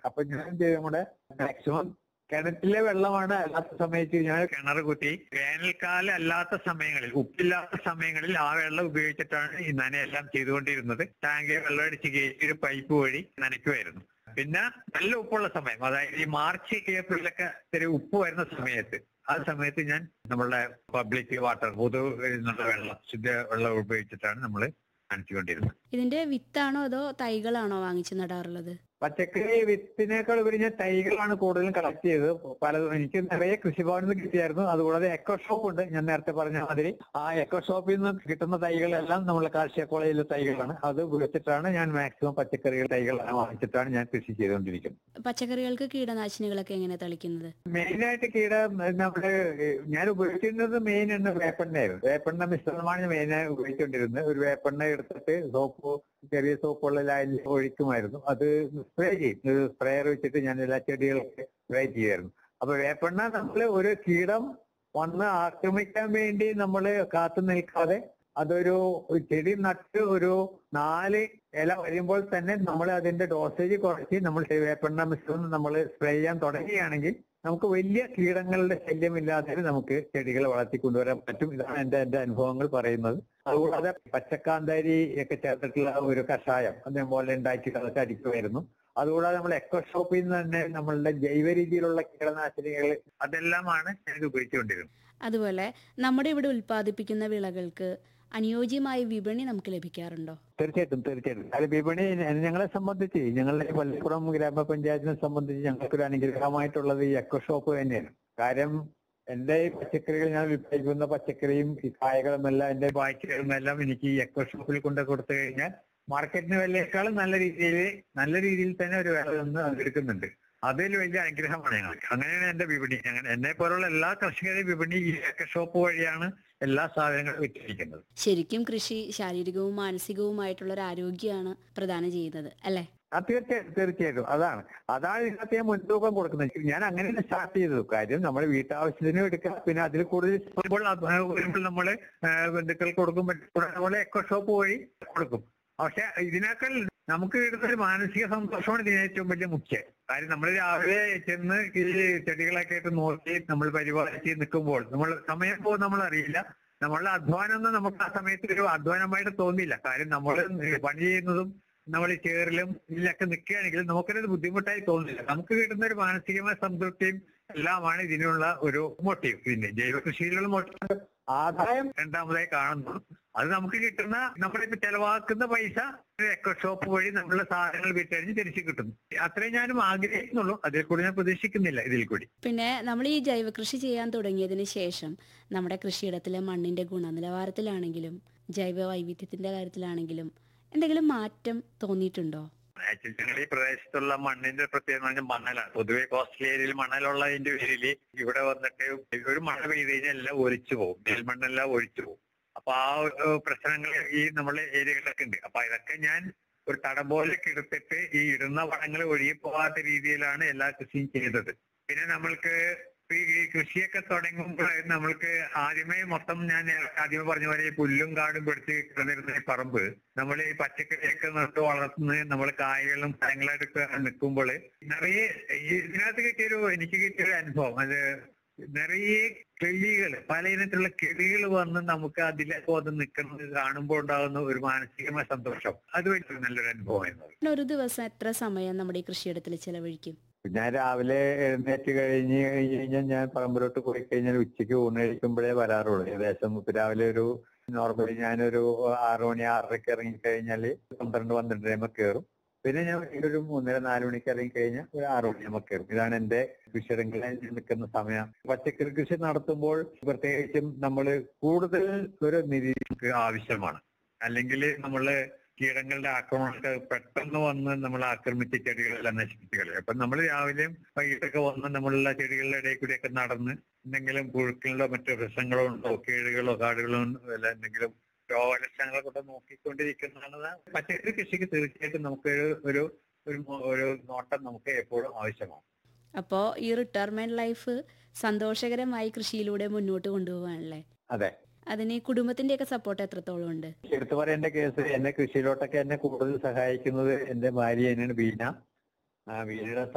അപ്പൊ ഞാൻ എന്ത് ചെയ്യും കൂടെ മാക്സിമം കിണറ്റിലെ വെള്ളമാണ് അല്ലാത്ത സമയത്ത് ഞാൻ കിണർ കുത്തി വേനൽക്കാലം അല്ലാത്ത സമയങ്ങളിൽ ഉപ്പില്ലാത്ത സമയങ്ങളിൽ ആ വെള്ളം ഉപയോഗിച്ചിട്ടാണ് ഈ നനയെല്ലാം ചെയ്തുകൊണ്ടിരുന്നത് ടാങ്കിൽ വെള്ളം അടിച്ച് കയറ്റി ഒരു പൈപ്പ് വഴി നനയ്ക്കുമായിരുന്നു പിന്നെ നല്ല ഉപ്പുള്ള സമയം അതായത് ഈ മാർച്ച് ഏപ്രിലൊക്കെ ഇത്തിരി ഉപ്പ് വരുന്ന സമയത്ത് ആ സമയത്ത് ഞാൻ നമ്മളുടെ പബ്ലിക് വാട്ടർ പൊതു എന്നുള്ള വെള്ളം ശുദ്ധ വെള്ളം ഉപയോഗിച്ചിട്ടാണ് നമ്മൾ നനച്ചുകൊണ്ടിരുന്നത് ഇതിന്റെ വിത്താണോ അതോ തൈകളാണോ വാങ്ങിച്ചു നടാറുള്ളത് പച്ചക്കറി വിത്തിനേക്കാൾ ഉപരി ഞാൻ തൈകളാണ് കൂടുതലും കളക്ട് ചെയ്തത് പലതും എനിക്ക് നിറയെ കൃഷിഭവനിൽ നിന്ന് കിട്ടിയായിരുന്നു അതുകൂടാതെ എക്കോ ഷോപ്പ് ഉണ്ട് ഞാൻ നേരത്തെ പറഞ്ഞ മാതിരി ആ എക്കോ ഷോപ്പിൽ നിന്ന് കിട്ടുന്ന തൈകളെല്ലാം നമ്മളെ കാർഷിക കോളേജിലെ തൈകളാണ് അത് ഉപയോഗിച്ചിട്ടാണ് ഞാൻ മാക്സിമം പച്ചക്കറികൾ തൈകളെല്ലാം വാങ്ങിച്ചിട്ടാണ് ഞാൻ കൃഷി ചെയ്തുകൊണ്ടിരിക്കുന്നത് പച്ചക്കറികൾക്ക് കീടനാശിനികളൊക്കെ എങ്ങനെ തളിക്കുന്നത് മെയിനായിട്ട് കീട നമ്മുടെ ഏഹ്, ഞാൻ ഉപയോഗിച്ചിരുന്നത് മെയിൻ എണ്ണ വേപ്പെണ്ണയായിരുന്നു വേപ്പെണ്ണ മിശ്രിതമാണ് മെയിനായി ഉപയോഗിച്ചുകൊണ്ടിരുന്നത് ഒരു വേപ്പെണ്ണ എടുത്തിട്ട് സോപ്പ് ചെറിയ സോപ്പുള്ള ലായനിൽ ഒഴിക്കുമായിരുന്നു അത് സ്പ്രേ ചെയ്യും ഒരു സ്പ്രേയർ വെച്ചിട്ട് ഞാൻ എല്ലാ ചെടികൾക്ക് സ്പ്രേ ചെയ്യുമായിരുന്നു അപ്പൊ വേപ്പെണ്ണ നമ്മൾ ഒരു കീടം വന്ന് ആക്രമിക്കാൻ വേണ്ടി നമ്മൾ കാത്തു നിൽക്കാതെ അതൊരു ഒരു ചെടി നട്ട് ഒരു നാല് ഇല വരുമ്പോൾ തന്നെ നമ്മൾ അതിന്റെ ഡോസേജ് കുറച്ച് നമ്മൾ വേപ്പെണ്ണ മിശ്രിതം നമ്മൾ സ്പ്രേ ചെയ്യാൻ തുടങ്ങുകയാണെങ്കിൽ നമുക്ക് വലിയ കീടങ്ങളുടെ ശല്യമില്ലാതെ നമുക്ക് ചെടികൾ വളർത്തിക്കൊണ്ടുവരാൻ പറ്റും ഇതാണ് എന്റെ എന്റെ അനുഭവങ്ങൾ പറയുന്നത് അതുകൂടാതെ പച്ചക്കാന്താരി ഒക്കെ ചേർത്തിട്ടുള്ള ഒരു കഷായം അതേപോലെ ഉണ്ടാക്കി അതൊക്കെ അടിക്കുമായിരുന്നു അതുകൂടാതെ നമ്മൾ എക്കോ ഷോപ്പിൽ നിന്ന് തന്നെ നമ്മളുടെ ജൈവ രീതിയിലുള്ള കീടനാശിനികൾ അതെല്ലാമാണ് ഞാൻ ഉപയോഗിച്ചുകൊണ്ടിരുന്നത് അതുപോലെ നമ്മുടെ ഇവിടെ ഉൽപ്പാദിപ്പിക്കുന്ന വിളകൾക്ക് അനുയോജ്യമായ വിപണി നമുക്ക് ലഭിക്കാറുണ്ടോ തീർച്ചയായിട്ടും തീർച്ചയായിട്ടും അത് വിപണി ഞങ്ങളെ സംബന്ധിച്ച് ഞങ്ങളുടെ പള്ളിപ്പുറം ഗ്രാമപഞ്ചായത്തിനെ സംബന്ധിച്ച് ഞങ്ങൾക്കൊരു അനുഗ്രഹമായിട്ടുള്ളത് ഈ എക്കോ ഷോപ്പ് തന്നെയാണ് കാര്യം എന്റെ ഈ പച്ചക്കറികൾ ഞാൻ വിൽപ്പിക്കുന്ന പച്ചക്കറിയും ഈ കായകളും എല്ലാം എന്റെ ബാക്കികളും എല്ലാം എനിക്ക് ഈ എക്കോ ഷോപ്പിൽ കൊണ്ട് കൊടുത്തു കഴിഞ്ഞാൽ മാർക്കറ്റിന് വിലയേക്കാളും നല്ല രീതിയിൽ നല്ല രീതിയിൽ തന്നെ ഒരു വില നിന്ന് എടുക്കുന്നുണ്ട് അതിൽ വലിയ അനുഗ്രഹമാണ് ഞങ്ങൾക്ക് അങ്ങനെയാണ് എന്റെ വിപണി അങ്ങനെ എന്നെ പോലുള്ള എല്ലാ കർഷകരെയും വിപണി ഈ എക്കോ ഷോപ്പ് വഴിയാണ് എല്ലാ സാധനങ്ങളും വിറ്റിരിക്കുന്നത് ശരിക്കും കൃഷി ശാരീരികവും മാനസികവുമായിട്ടുള്ള ഒരു ആരോഗ്യമാണ് പ്രദാനം ചെയ്യുന്നത് അല്ലെ ആ തീർച്ചയായിട്ടും തീർച്ചയായിട്ടും അതാണ് അതാണ് ഇതിനകത്ത് ഞാൻ മുൻതൂക്കം കൊടുക്കുന്നത് ഞാൻ അങ്ങനെയാണ് സ്റ്റാർട്ട് ചെയ്തത് കാര്യം നമ്മുടെ വീട്ടാവശ്യത്തിനും എടുക്കുക പിന്നെ അതിൽ കൂടുതൽ വരുമ്പോൾ അത് വരുമ്പോൾ നമ്മള് ആ, ബന്ധുക്കൾക്ക് കൊടുക്കും അതുപോലെ എക്കോ ഷോപ്പ് വഴി കൊടുക്കും പക്ഷെ ഇതിനേക്കാൾ നമുക്ക് കിട്ടുന്ന ഒരു മാനസിക സന്തോഷമാണ് ഇതിന് ഏറ്റവും വലിയ മുഖ്യം കാര്യം നമ്മൾ രാവിലെ ചെന്ന് ഈ ചെടികളൊക്കെ ആയിട്ട് നോക്കി നമ്മൾ പരിപാലിച്ച് നിൽക്കുമ്പോൾ നമ്മൾ സമയം പോകും നമ്മൾ അറിയില്ല നമ്മളുടെ അധ്വാനം ഒന്നും നമുക്ക് ആ സമയത്ത് ഒരു അധ്വാനമായിട്ട് തോന്നില്ല കാര്യം നമ്മൾ പണി ചെയ്യുന്നതും നമ്മൾ ഈ ചേറിലും ഇതിലൊക്കെ നിൽക്കുകയാണെങ്കിൽ നമുക്കൊരു ബുദ്ധിമുട്ടായി തോന്നില്ല നമുക്ക് കിട്ടുന്ന ഒരു മാനസികമായ സംതൃപ്തിയും എല്ലാമാണ് ഇതിനുള്ള ഒരു മോട്ടീവ് പിന്നെ ജൈവ കൃഷിയിലുള്ള മോട്ടീവ് ആദായം രണ്ടാമതായി കാണുന്നു അത് നമുക്ക് കിട്ടുന്ന നമ്മളിപ്പോ ചെലവാക്കുന്ന പൈസ എക്കോ ഷോപ്പ് വഴി നമ്മളുടെ സാധനങ്ങൾ വിറ്റഴിഞ്ഞ് തിരിച്ചു കിട്ടുന്നു അത്രയും ഞാനും ആഗ്രഹിക്കുന്നുള്ളൂ അതിൽ കൂടി ഞാൻ പ്രതീക്ഷിക്കുന്നില്ല ഇതിൽ കൂടി പിന്നെ നമ്മൾ ഈ ജൈവ കൃഷി ചെയ്യാൻ തുടങ്ങിയതിന് ശേഷം നമ്മുടെ കൃഷിയിടത്തിലെ മണ്ണിന്റെ ഗുണനിലവാരത്തിലാണെങ്കിലും ജൈവ വൈവിധ്യത്തിന്റെ കാര്യത്തിലാണെങ്കിലും എന്തെങ്കിലും മാറ്റം തോന്നിയിട്ടുണ്ടോ ആക്ച്വലി ഞങ്ങൾ ഈ പ്രദേശത്തുള്ള മണ്ണിന്റെ പ്രത്യേകത എന്ന് പറഞ്ഞാൽ മണലാണ് പൊതുവെ കോസ്റ്റൽ ഏരിയയിൽ മണലുള്ളതിന്റെ പേരില് ഇവിടെ വന്നിട്ട് ഒരു മഴ പെയ്ത് കഴിഞ്ഞാൽ എല്ലാം ഒലിച്ചു പോകും നെൽമണ്ണെല്ലാം ഒഴിച്ചു പോകും അപ്പൊ ആ ഏഹ്, പ്രശ്നങ്ങൾ ഈ നമ്മളെ ഏരിയകളിലൊക്കെ ഉണ്ട് അപ്പൊ ഇതൊക്കെ ഞാൻ ഒരു തടം പോലെയൊക്കെ എടുത്തിട്ട് ഈ ഇടുന്ന വളങ്ങൾ ഒഴുകി പോകാത്ത രീതിയിലാണ് എല്ലാ കൃഷിയും ചെയ്തത് പിന്നെ നമ്മൾക്ക് ഈ ഈ കൃഷിയൊക്കെ തുടങ്ങുമ്പോൾ നമ്മൾക്ക് ആദ്യമേ മൊത്തം ഞാൻ ആദ്യമേ പറഞ്ഞ പോലെ ഈ പുല്ലും കാടും പിടിച്ച് കിടന്നിരുന്ന ഈ പറമ്പ് നമ്മൾ ഈ പച്ചക്കറിയൊക്കെ നട്ട് വളർത്തുന്ന നമ്മൾ കായകളും ഫലങ്ങളായിട്ട് നിൽക്കുമ്പോൾ നിറയെ ഈ ഇതിനകത്ത് കിട്ടിയൊരു എനിക്ക് കിട്ടിയൊരു അനുഭവം അത് നിറയെ കിളികൾ പല ഇനത്തിലുള്ള കിളികൾ വന്ന് നമുക്ക് അതിലേക്ക് വന്ന് നിൽക്കുന്നത് കാണുമ്പോൾ ഉണ്ടാകുന്ന ഒരു മാനസികമായ സന്തോഷം അത് വലിയ നല്ലൊരു അനുഭവമായിരുന്നു ഒരു ദിവസം എത്ര സമയം നമ്മുടെ ഈ കൃഷിയിടത്തിൽ ചെലവഴിക്കും ഞാൻ രാവിലെ എഴുന്നേറ്റ് കഴിഞ്ഞ് കഴിഞ്ഞാൽ ഞാൻ പറമ്പിലോട്ട് പോയി കഴിഞ്ഞാൽ ഉച്ചയ്ക്ക് ഊണ് കഴിക്കുമ്പോഴേ വരാറുള്ളൂ ഏകദേശം ഇപ്പൊ രാവിലെ ഒരു നോർമലി ഞാനൊരു ആറു മണി ആറരയ്ക്ക് ഇറങ്ങി കഴിഞ്ഞാൽ പന്ത്രണ്ട് പന്ത്രണ്ട് ആകുമ്പോൾ കയറും പിന്നെ ഞാൻ വൈകിട്ട് ഒരു മൂന്നര നാല് മണിക്ക് ഇറങ്ങി കഴിഞ്ഞാൽ ഒരു ആറു മണിയാകുമ്പോൾ കയറും ഇതാണ് എന്റെ കൃഷിയിടങ്ങളിൽ നിൽക്കുന്ന സമയം പച്ചക്കറി കൃഷി നടത്തുമ്പോൾ പ്രത്യേകിച്ചും നമ്മൾ കൂടുതൽ ഒരു നിരീക്ഷക്ക് ആവശ്യമാണ് അല്ലെങ്കിൽ നമ്മള് കീടങ്ങളുടെ ആക്രമണമൊക്കെ പെട്ടെന്ന് വന്ന് നമ്മൾ ആക്രമിച്ച് ചെടികളെല്ലാം നശിപ്പിച്ച് കളയും അപ്പൊ നമ്മൾ രാവിലെയും വൈകിട്ടൊക്കെ വന്ന് നമ്മളുള്ള ചെടികളുടെ ഇടയിൽ കൂടിയൊക്കെ നടന്ന് എന്തെങ്കിലും പുഴുക്കളുടെ മറ്റു പ്രശ്നങ്ങളോ ഉണ്ടോ കീഴുകളോ കാടുകളോ അല്ല എന്തെങ്കിലും രോഗലക്ഷണങ്ങളെ കൊണ്ട് നോക്കിക്കൊണ്ടിരിക്കുന്നതാണ് പച്ചക്കറി കൃഷിക്ക് തീർച്ചയായിട്ടും നമുക്ക് ഒരു ഒരു ഒരു മോ- ഒരു നോട്ടം നമുക്ക് എപ്പോഴും ആവശ്യമാണ് അപ്പോൾ ഈ റിട്ടയർമെന്റ് ലൈഫ് സന്തോഷകരമായി കൃഷിയിലൂടെ മുന്നോട്ട് കൊണ്ടുപോകാനല്ലേ അതെ അതിന് ഈ കുടുംബത്തിന്റെയൊക്കെ സപ്പോർട്ട് എത്രത്തോളം ഉണ്ട് എടുത്തു പറയേണ്ട കേസ് എന്നെ കൃഷിയിലോട്ടൊക്കെ എന്നെ കൂടുതൽ സഹായിക്കുന്നത് എന്റെ ഭാര്യ തന്നെയാണ് ബീന ആ ബീനയുടെ